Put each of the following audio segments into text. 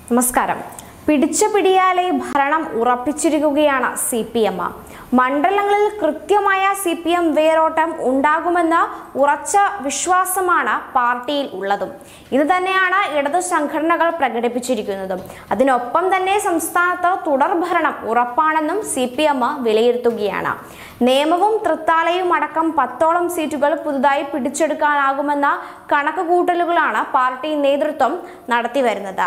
നമസ്കാരം പിടിച്ച പിടിയാലെ ഭരണം ഉറപ്പിച്ചിരിക്കുകയാണ് സി പി എം മണ്ഡലങ്ങളിൽ കൃത്യമായ സി പി എം വേരോട്ടം ഉണ്ടാകുമെന്ന ഉറച്ച വിശ്വാസമാണ് പാർട്ടിയിൽ ഉള്ളതും ഇത് തന്നെയാണ് ഇടതു സംഘടനകൾ പ്രകടിപ്പിച്ചിരിക്കുന്നതും അതിനൊപ്പം തന്നെ സംസ്ഥാനത്ത് തുടർഭരണം ഉറപ്പാണെന്നും സി പി എം വിലയിരുത്തുകയാണ് നിയമവും തൃത്താലയും അടക്കം പത്തോളം സീറ്റുകൾ പുതുതായി പിടിച്ചെടുക്കാനാകുമെന്ന കണക്കുകൂട്ടലുകളാണ് പാർട്ടി നേതൃത്വം നടത്തിവരുന്നത്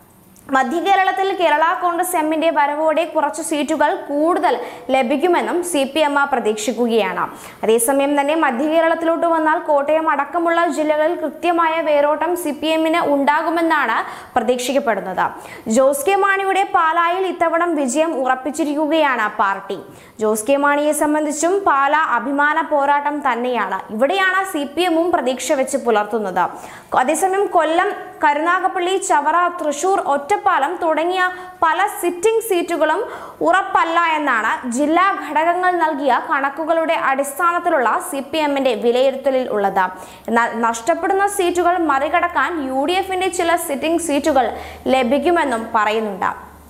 മധ്യ കേരളത്തിൽ കേരള കോൺഗ്രസ് എമ്മിന്റെ വരവോടെ കുറച്ച് സീറ്റുകൾ കൂടുതൽ ലഭിക്കുമെന്നും സി പി എം പ്രതീക്ഷിക്കുകയാണ് അതേസമയം തന്നെ മധ്യ കേരളത്തിലോട്ട് വന്നാൽ കോട്ടയം അടക്കമുള്ള ജില്ലകളിൽ കൃത്യമായ വേരോട്ടം സി പി എമ്മിന് ഉണ്ടാകുമെന്നാണ് പ്രതീക്ഷിക്കപ്പെടുന്നത് ജോസ് കെ മാണിയുടെ പാലായിൽ ഇത്തവണ വിജയം ഉറപ്പിച്ചിരിക്കുകയാണ് പാർട്ടി ജോസ് കെ മാണിയെ സംബന്ധിച്ചും പാല അഭിമാന പോരാട്ടം തന്നെയാണ് ഇവിടെയാണ് സി പി എമ്മും പ്രതീക്ഷ വെച്ച് പുലർത്തുന്നത് അതേസമയം കൊല്ലം കരുനാഗപ്പള്ളി ചവറ തൃശൂർ ഒറ്റപ്പാലം തുടങ്ങിയ പല സിറ്റിംഗ് സീറ്റുകളും ഉറപ്പല്ല എന്നാണ് ജില്ലാ ഘടകങ്ങൾ നൽകിയ കണക്കുകളുടെ അടിസ്ഥാനത്തിലുള്ള സി പി എമ്മിന്റെ വിലയിരുത്തലിൽ ഉള്ളത് എന്നാൽ നഷ്ടപ്പെടുന്ന സീറ്റുകൾ മറികടക്കാൻ യു ഡി എഫിന്റെ ചില സിറ്റിംഗ് സീറ്റുകൾ ലഭിക്കുമെന്നും പറയുന്നുണ്ട്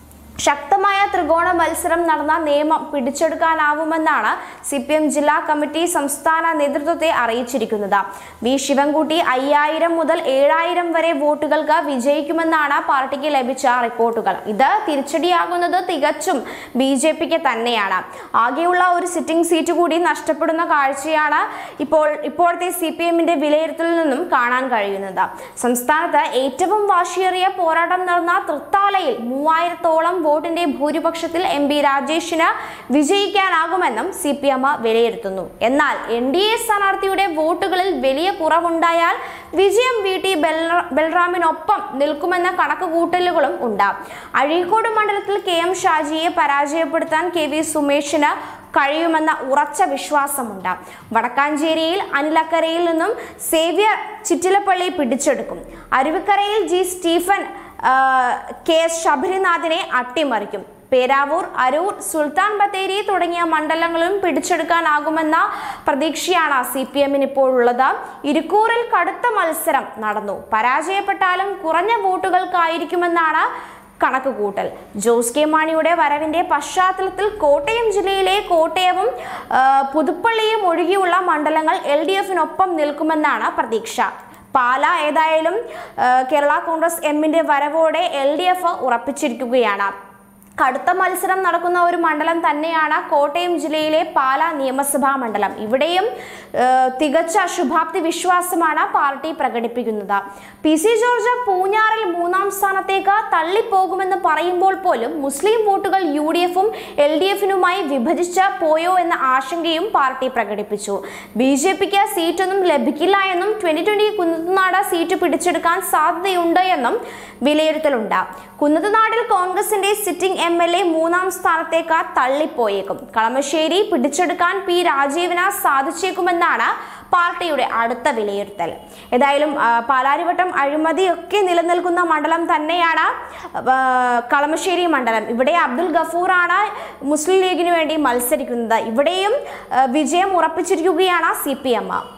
ശക്തമായ ത്രികോണ മത്സരം നടന്ന നിയമം പിടിച്ചെടുക്കാനാവുമെന്നാണ് സി പി എം ജില്ലാ കമ്മിറ്റി സംസ്ഥാന നേതൃത്വത്തെ അറിയിച്ചിരിക്കുന്നത് വി ശിവൻകുട്ടി അയ്യായിരം മുതൽ ഏഴായിരം വരെ വോട്ടുകൾക്ക് വിജയിക്കുമെന്നാണ് പാർട്ടിക്ക് ലഭിച്ച റിപ്പോർട്ടുകൾ ഇത് തിരിച്ചടിയാകുന്നത് തികച്ചും ബി ജെ പിക്ക് തന്നെയാണ് ആകെയുള്ള ഒരു സിറ്റിംഗ് സീറ്റ് കൂടി നഷ്ടപ്പെടുന്ന കാഴ്ചയാണ് ഇപ്പോൾ ഇപ്പോഴത്തെ സി പി എമ്മിന്റെ വിലയിരുത്തലിൽ നിന്നും കാണാൻ കഴിയുന്നത് സംസ്ഥാനത്ത് ഏറ്റവും വാശിയേറിയ പോരാട്ടം നടന്ന തൃത്താലയിൽ മൂവായിരത്തോളം വോട്ടിന്റെ ഭൂരിപക്ഷത്തിൽ എം പി രാജേഷിന് വിജയിക്കാനാകുമെന്നും സി പി എം വിലയിരുത്തുന്നു എന്നാൽ എൻ ഡി എ സ്ഥാനാർത്ഥിയുടെ വോട്ടുകളിൽ വലിയ കുറവുണ്ടായാൽ വിജയം വി ടി ബൽറ- ബൽറാമിനൊപ്പം നിൽക്കുമെന്ന കണക്കുകൂട്ടലുകളും ഉണ്ട് അഴീക്കോട് മണ്ഡലത്തിൽ കെ എം ഷാജിയെ പരാജയപ്പെടുത്താൻ കെ വി സുമേഷിന് കഴിയുമെന്ന ഉറച്ച വിശ്വാസമുണ്ട് വടക്കാഞ്ചേരിയിൽ അനിലക്കരയിൽ നിന്നും സേവ്യർ ചിറ്റിലപ്പള്ളി പിടിച്ചെടുക്കും അരുവിക്കരയിൽ ജി സ്റ്റീഫൻ ആ, കെ എസ് ശബരിനാഥിനെ അട്ടിമറിക്കും പേരാവൂർ അരൂർ സുൽത്താൻ ബത്തേരി തുടങ്ങിയ മണ്ഡലങ്ങളും പിടിച്ചെടുക്കാനാകുമെന്ന പ്രതീക്ഷയാണ് സി പി എമ്മിന് ഇപ്പോഴുള്ളത് ഇരിക്കൂറിൽ കടുത്ത മത്സരം നടന്നു പരാജയപ്പെട്ടാലും കുറഞ്ഞ വോട്ടുകൾക്കായിരിക്കുമെന്നാണ് കണക്കുകൂട്ടൽ ജോസ് കെ മാണിയുടെ വരവിന്റെ പശ്ചാത്തലത്തിൽ കോട്ടയം ജില്ലയിലെ കോട്ടയവും ആ, പുതുപ്പള്ളിയും ഒഴികെയുള്ള മണ്ഡലങ്ങൾ എൽ ഡി എഫിനൊപ്പം നിൽക്കുമെന്നാണ് പ്രതീക്ഷ പാല ഏതായാലും ആ, കേരള കോൺഗ്രസ് എമ്മിന്റെ വരവോടെ എൽ ഡി എഫ് ഉറപ്പിച്ചിരിക്കുകയാണ് കടുത്ത മത്സരം നടക്കുന്ന ഒരു മണ്ഡലം തന്നെയാണ് കോട്ടയം ജില്ലയിലെ പാല നിയമസഭാ മണ്ഡലം ഇവിടെയും ആ, തികച്ച ശുഭാപ്തി വിശ്വാസമാണ് പാർട്ടി പ്രകടിപ്പിക്കുന്നത് പി സി ജോർജ് പൂഞ്ഞാറിൽ മൂന്നാം സ്ഥാനത്തേക്ക് തള്ളിപ്പോകുമെന്ന് പറയുമ്പോൾ പോലും മുസ്ലിം വോട്ടുകൾ യു ഡി എഫും എൽ ഡി എഫിനുമായി വിഭജിച്ച് പോയോ എന്ന ആശങ്കയും പാർട്ടി പ്രകടിപ്പിച്ചു ബി ജെ പിക്ക് സീറ്റൊന്നും ലഭിക്കില്ല എന്നും ട്വന്റി ട്വന്റി കുന്നത്തുനാട് സീറ്റ് പിടിച്ചെടുക്കാൻ സാധ്യതയുണ്ട് എന്നും വിലയിരുത്തലുണ്ട് കുന്നത്തുനാടിൽ കോൺഗ്രസിന്റെ സിറ്റിംഗ് എം എൽ എ മൂന്നാം സ്ഥാനത്തേക്ക് തള്ളിപ്പോയേക്കും കളമശ്ശേരി പിടിച്ചെടുക്കാൻ പി രാജീവിന് സാധിച്ചേക്കുമെന്നാണ് പാർട്ടിയുടെ അടുത്ത വിലയിരുത്തൽ ഏതായാലും ആ, പാലാരിവട്ടം അഴിമതിയൊക്കെ നിലനിൽക്കുന്ന മണ്ഡലം തന്നെയാണ് ആ, കളമശ്ശേരി മണ്ഡലം ഇവിടെ അബ്ദുൽ ഗഫൂറാണ് മുസ്ലിം ലീഗിന് വേണ്ടി മത്സരിക്കുന്നത് ഇവിടെയും ആ, വിജയം ഉറപ്പിച്ചിരിക്കുകയാണ് സി പി എം